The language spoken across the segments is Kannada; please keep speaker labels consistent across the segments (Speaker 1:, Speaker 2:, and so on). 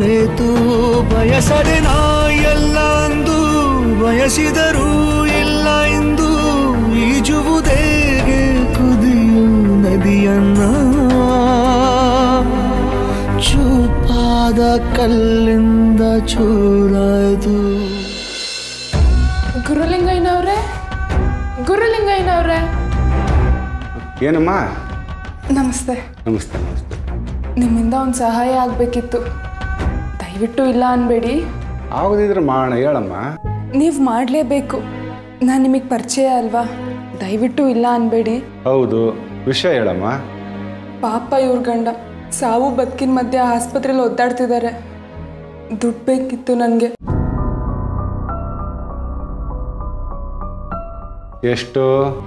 Speaker 1: ಹೋಯಿತು ಬಯಸದೆ ನಾ ಎಲ್ಲ ಅಂದು ಬಯಸಿದರೂ ಇಲ್ಲ ಎಂದು ಈಜುವುದೇಗೆ ಕುದಿಯು ನದಿಯನ್ನ ಚೂಪಾದ ಕಲ್ಲಿಂದ ಚೂರಾಯ್ತು
Speaker 2: ಗುರುಲಿಂಗಯ್ಯನವ್ರೆ ಗುರುಲಿಂಗಯ್ಯನವ್ರೆ
Speaker 3: ಏನಮ್ಮ
Speaker 2: ನಮಸ್ತೆ
Speaker 3: ನಮಸ್ತೆ ನಮಸ್ತೆ
Speaker 2: ನಿಮ್ಮಿಂದ ಒಂದು ಸಹಾಯ ಆಗಬೇಕಿತ್ತು ದಯವಿಟ್ಟು ಇಲ್ಲ ಅನ್ಬೇಡಿ
Speaker 3: ಆಗೋದಿದ್ರೆ ಮಾಡೋಣ ಹೇಳಮ್ಮ
Speaker 2: ನೀವು ಮಾಡಲೇಬೇಕು ನಾನು ನಿಮಗೆ ಪರಿಚಯ ಅಲ್ವಾ ದಯವಿಟ್ಟು ಇಲ್ಲ ಅನ್ಬೇಡಿ
Speaker 3: ಹೌದು ವಿಷಯ ಹೇಳಮ್ಮ
Speaker 2: ಪಾಪ ಇವ್ರ ಗಂಡ ಸಾವು ಬದುಕಿನ ಮಧ್ಯೆ ಆಸ್ಪತ್ರೆಯಲ್ಲಿ ಒದ್ದಾಡ್ತಿದ್ದಾರೆ ದುಡ್ಡು ಬೇಕಿತ್ತು ನನಗೆ
Speaker 3: ಎಷ್ಟು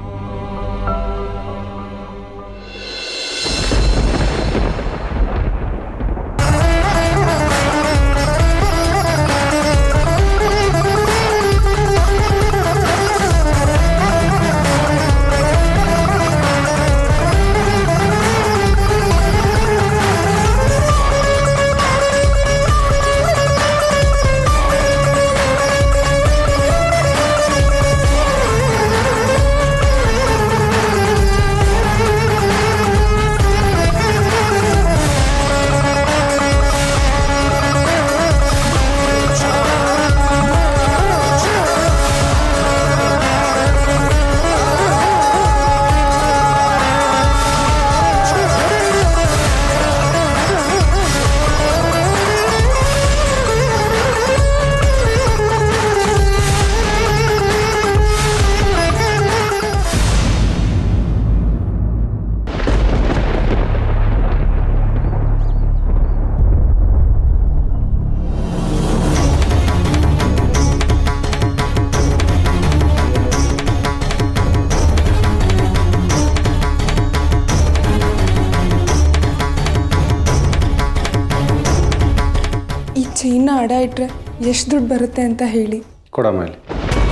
Speaker 2: ಈ ಚೈನ್ನ ಅಡ ಇಟ್ರೆ ಎಷ್ಟು ದುಡ್ಡು ಬರುತ್ತೆ ಅಂತ ಹೇಳಿ
Speaker 3: ಕೊಡಮ್ಮ ಇಲ್ಲಿ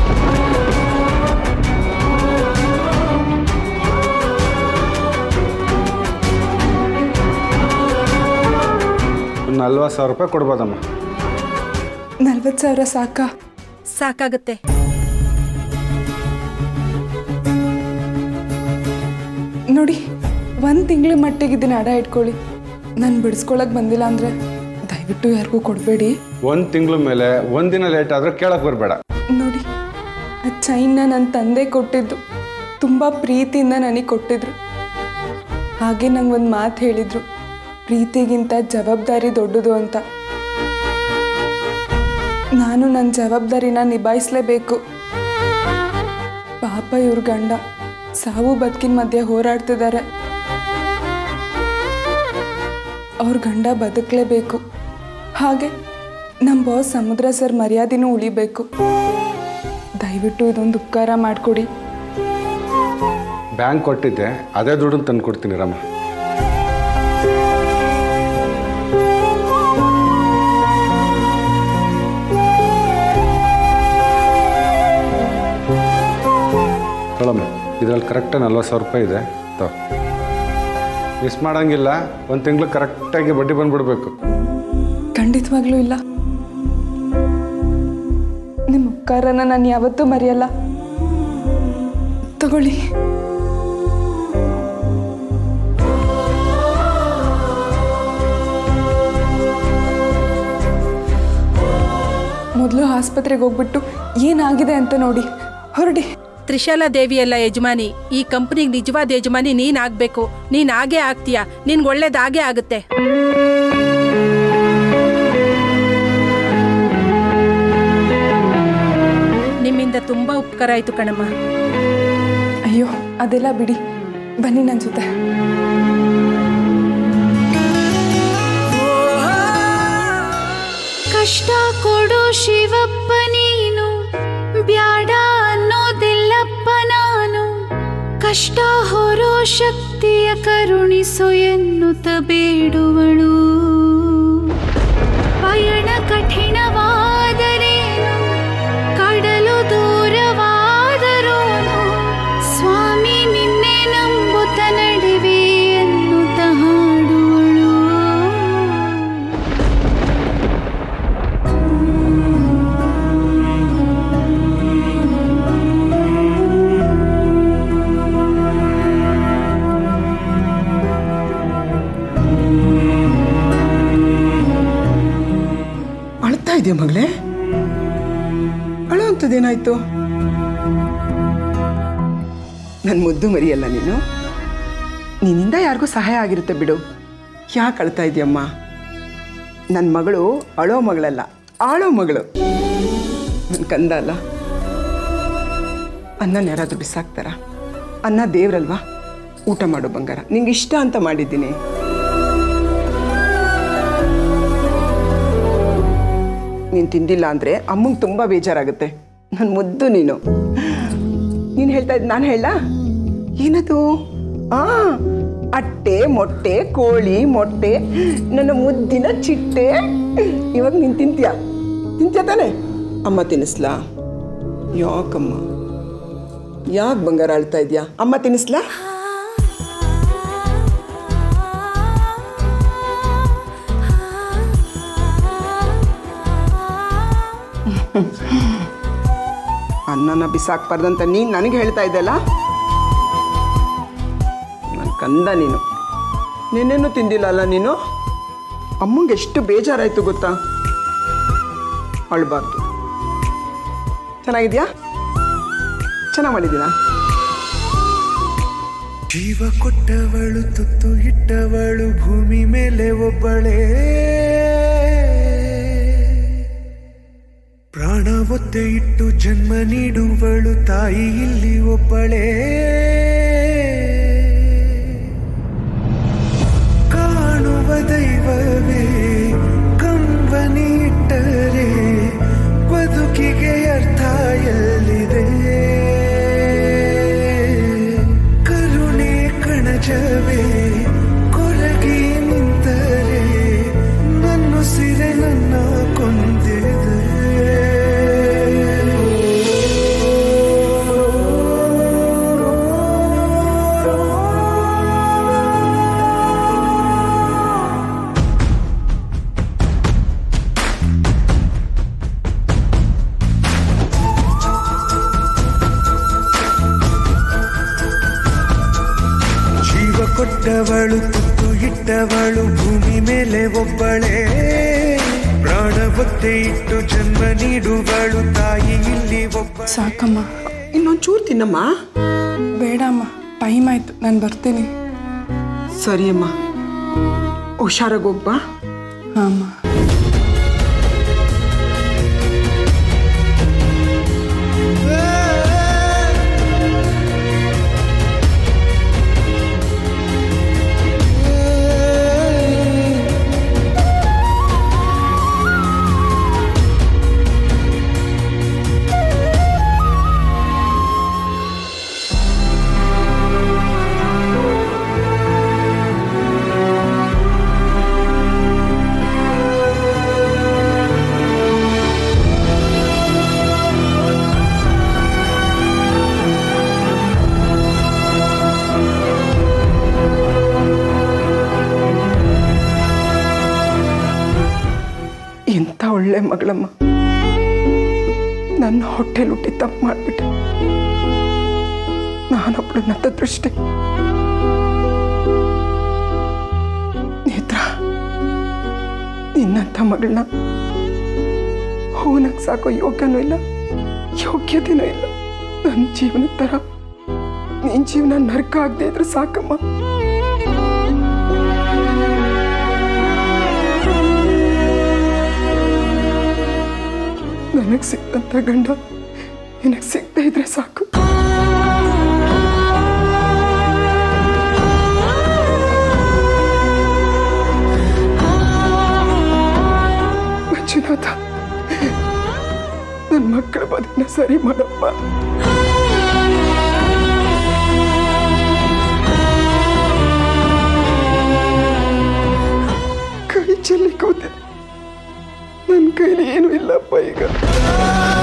Speaker 3: ಒಂದು ನಲ್ವತ್ತು ಸಾವಿರ ರೂಪಾಯಿ ಕೊಡ್ಬೋದಮ್ಮ
Speaker 2: ನಲ್ವತ್ತು ಸಾವಿರ ಸಾಕಾ
Speaker 4: ಸಾಕಾಗುತ್ತೆ
Speaker 2: ನೋಡಿ ಒಂದು ತಿಂಗಳ ಮಟ್ಟಿಗೆ ಇದನ್ನ ಅಡ ಇಟ್ಕೊಳ್ಳಿ ನಾನು ಬಿಡಿಸ್ಕೊಳಕ್ ಬಂದಿಲ್ಲ ಅಂದರೆ ದಯವಿಟ್ಟು ಯಾರಿಗೂ ಕೊಡಬೇಡಿ
Speaker 3: ಒಂದು ತಿಂಗಳ ಮೇಲೆ ಒಂದಿನ ಲೇಟ್ ಆದರೆ ಕೇಳಕ್ಕೆ ಬರಬೇಡ
Speaker 2: ನೋಡಿ ಆ ಚೈನ್ನ ನನ್ನ ತಂದೆ ಕೊಟ್ಟಿದ್ದು ತುಂಬ ಪ್ರೀತಿಯಿಂದ ನನಗೆ ಕೊಟ್ಟಿದ್ರು ಹಾಗೆ ನಂಗೆ ಒಂದು ಮಾತು ಹೇಳಿದರು ಪ್ರೀತಿಗಿಂತ ಜವಾಬ್ದಾರಿ ದೊಡ್ಡದು ಅಂತ ನಾನು ನನ್ನ ಜವಾಬ್ದಾರಿನ ನಿಭಾಯಿಸಲೇಬೇಕು ಪಾಪ ಇವ್ರ ಗಂಡ ಸಾವು ಬದುಕಿನ ಮಧ್ಯೆ ಹೋರಾಡ್ತಿದ್ದಾರೆ ಅವ್ರ ಗಂಡ ಬದುಕಲೇಬೇಕು ಹಾಗೆ ನಮ್ಮ ಬಾಸ್ ಸಮುದ್ರ ಸರ್ ಮರ್ಯಾದೆನೂ ಉಳಿಬೇಕು ದಯವಿಟ್ಟು ಇದೊಂದು ಉಪಕಾರ ಮಾಡಿಕೊಡಿ
Speaker 3: ಬ್ಯಾಂಕ್ ಕೊಟ್ಟಿದ್ದೆ ಅದೇ ದುಡ್ಡನ್ನು ತಂದು ಕೊಡ್ತೀನಿ ರಮ್ಮ ತೊಳಮ್ಮ ಇದರಲ್ಲಿ ಕರೆಕ್ಟಾಗಿ ನಲ್ವತ್ತು ಸಾವಿರ ರೂಪಾಯಿ ಇದೆ ತೋ ಮಿಸ್ ಮಾಡೋಂಗಿಲ್ಲ ಒಂದು ತಿಂಗಳು ಕರೆಕ್ಟಾಗಿ ಬಡ್ಡಿ ಬಂದ್ಬಿಡ್ಬೇಕು
Speaker 2: ಖಂಡಿತವಾಗ್ಲೂ ಇಲ್ಲ ನಿಮ್ಮ ಉಪಕಾರನ ನಾನು ಯಾವತ್ತೂ ಮರೆಯಲ್ಲ ತಗೊಳ್ಳಿ ಮೊದಲು ಆಸ್ಪತ್ರೆಗೆ ಹೋಗ್ಬಿಟ್ಟು ಏನಾಗಿದೆ ಅಂತ ನೋಡಿ ಹೊರಡಿ
Speaker 4: ತ್ರಿಶಾಲಾ ದೇವಿಯಲ್ಲ ಯಜಮಾನಿ ಈ ಕಂಪ್ನಿಗೆ ನಿಜವಾದ ಯಜಮಾನಿ ನೀನ್ ಆಗ್ಬೇಕು ನೀನ್ ಆಗೇ ಆಗ್ತೀಯ ನಿನ್ಗೆ ಒಳ್ಳೇದಾಗೇ ಆಗುತ್ತೆ ನಿಮ್ಮಿಂದ ತುಂಬಾ ಉಪಕಾರ ಆಯ್ತು ಕಣಮ್ಮ
Speaker 2: ಅಯ್ಯೋ ಅದೆಲ್ಲ ಬಿಡಿ ಬನ್ನಿ ನನ್ನ ಜೊತೆ
Speaker 5: ಕಷ್ಟ ಕೊಡು ಶಿವಪ್ಪ ನೀನು ಬ್ಯಾಡ ಅನ್ನೋದಿಲ್ಲಪ್ಪ ನಾನು ಕಷ್ಟ ಹೊರೋ ಶಕ್ತಿಯ ಕರುಣಿಸು ಎನ್ನುತ್ತ ಬೇಡುವಳು ಪಯಣ ಕಠಿಣವಾದರೇನು ಕಡಲು ದೂರವಾದರೋನು ಸ್ವಾಮಿ ನಿನ್ನೆ ನಂಬುತ್ತ ನಡುವೆ ಎನ್ನುತ್ತ ಹಾಡುವಳು
Speaker 6: ಇದೆಯಾ ಮಗಳೇ ಅಳೋ ಅಂಥದ್ದೇನಾಯ್ತು ನನ್ನ ಮುದ್ದು ಮರಿಯಲ್ಲ ನೀನು ನಿನ್ನಿಂದ ಯಾರಿಗೂ ಸಹಾಯ ಆಗಿರುತ್ತೆ ಬಿಡು ಯಾಕೆ ಅಳ್ತಾ ಇದೆಯಮ್ಮ ನನ್ನ ಮಗಳು ಅಳೋ ಮಗಳಲ್ಲ ಆಳೋ ಮಗಳು ನನ್ನ ಕಂದ ಅಲ್ಲ ಅನ್ನನ ಯಾರಾದರೂ ಬಿಸಾಕ್ತಾರ ಅನ್ನ ದೇವ್ರಲ್ವಾ ಊಟ ಮಾಡು ಬಂಗಾರ ನಿಂಗೆ ಇಷ್ಟ ಅಂತ ಮಾಡಿದ್ದೀನಿ ನೀನು ತಿಂದಿಲ್ಲ ಅಂದರೆ ಅಮ್ಮಂಗೆ ತುಂಬ ಬೇಜಾರಾಗುತ್ತೆ ನನ್ನ ಮುದ್ದು ನೀನು ನೀನು ಹೇಳ್ತಾ ಇದ್ದು ನಾನು ಹೇಳ ಏನದು ಆ ಅಟ್ಟೆ ಮೊಟ್ಟೆ ಕೋಳಿ ಮೊಟ್ಟೆ ನನ್ನ ಮುದ್ದಿನ ಚಿಟ್ಟೆ ಇವಾಗ ನೀನು ತಿಂತೀಯ ತಿಂತೀಯ ತಾನೆ ಅಮ್ಮ ತಿನ್ನಿಸ್ಲಾ ಯಾಕಮ್ಮ ಯಾಕೆ ಬಂಗಾರ ಅಳ್ತಾ ಇದೆಯಾ ಅಮ್ಮ ತಿನ್ನಿಸ್ಲಾ ಅನ್ನನ ಬಿಸಾಕ್ಬಾರ್ದಂತ ನೀನು ನನಗೆ ಹೇಳ್ತಾ ಇದ್ದಲ್ಲ ನನ್ನ ಕಂದ ನೀನು ನಿನ್ನೇನು ತಿಂದಿಲ್ಲ ಅಲ್ಲ ನೀನು ಅಮ್ಮಂಗೆ ಎಷ್ಟು ಬೇಜಾರಾಯ್ತು ಗೊತ್ತಾ ಅಳ್ಬಾರ್ದು ಚೆನ್ನಾಗಿದ್ಯಾ ಚೆನ್ನಾಗಿ ಮಾಡಿದ್ದೀನಾ
Speaker 1: ಜೀವ ಕೊಟ್ಟವಳು ತುತ್ತು ಇಟ್ಟವಳು ಭೂಮಿ ಮೇಲೆ ಒಬ್ಬಳೇ ಪ್ರಾಣ ಒತ್ತೆ ಇಟ್ಟು ಜನ್ಮ ನೀಡುವಳು ತಾಯಿ ಇಲ್ಲಿ ಒಬ್ಬಳೇ ಕಾಣುವ ದೈವವೇ ಕಂಬನಿ ಇಟ್ಟರೆ ಬದುಕಿಗೆ ಅರ್ಥ ಎಲ್ಲಿದೆ ಕರುಣೆ ಕಣಜವೇ ಕೊರಗಿ ನಿಂತರೆ ನನ್ನ ಸಿರೆ ನನ್ನ ಕೊಂದಿದೆ ಜೀವ ಕೊಟ್ಟವಳು ತುತ್ತು ಇಟ್ಟವಳು ಭೂಮಿ ಮೇಲೆ ಒಬ್ಬಳೇ ಪ್ರಾಣ ಒತ್ತೆ ಇಟ್ಟು ಜನ್ಮ ನೀಡುವಳು ತಾಯಿ ಇಲ್ಲಿ ಒಬ್ಬ
Speaker 2: ಸಾಕಮ್ಮ
Speaker 6: ಇನ್ನೊಂದು ಚೂರು ತಿನ್ನಮ್ಮ
Speaker 2: ಬೇಡಮ್ಮ ಟೈಮ್ ಆಯ್ತು ನಾನು ಬರ್ತೀನಿ
Speaker 6: ಸರಿ ಅಮ್ಮ ಹುಷಾರಾಗಿ ಹೋಗ್ಬಾ
Speaker 2: ಹಾಂ ಅಮ್ಮ
Speaker 6: ಎಂಥ ಒಳ್ಳೆ ಮಗಳಮ್ಮ ನನ್ನ ಹೊಟ್ಟೆಲಿ ಹುಟ್ಟಿ ತಪ್ಪು ಮಾಡಿಬಿಟ್ಟೆ ನಾನೊಬ್ಳು ನತ್ತ ದೃಷ್ಟಿ ನೇತ್ರ ನಿನ್ನಂಥ ಮಗಳನ್ನ ಹೂನಕ್ಕೆ ಸಾಕೋ ಯೋಗ್ಯನೂ ಇಲ್ಲ ಯೋಗ್ಯತೆನೂ ಇಲ್ಲ ನನ್ನ ಜೀವನದ ಥರ ನಿನ್ನ ಜೀವನ ನರ್ಕ ಆಗದೆ ಇದ್ರೆ ಸಾಕಮ್ಮ ನನಗೆ ಸಿಕ್ಕಂತ ಗಂಡ ನಿನಗೆ ಸಿಗದೆ ಇದ್ರೆ ಸಾಕು ಮಂಜುನಾಥ ನನ್ನ ಮಕ್ಕಳ ಬದುಕನ್ನ ಸರಿ ಮಾಡಪ್ಪ ಕೈ ಚೆಲ್ಲಿ ಕೂತಿದೆ ನನ್ನ ಕೈಲಿ ಏನೂ ಇಲ್ಲಪ್ಪ ಈಗ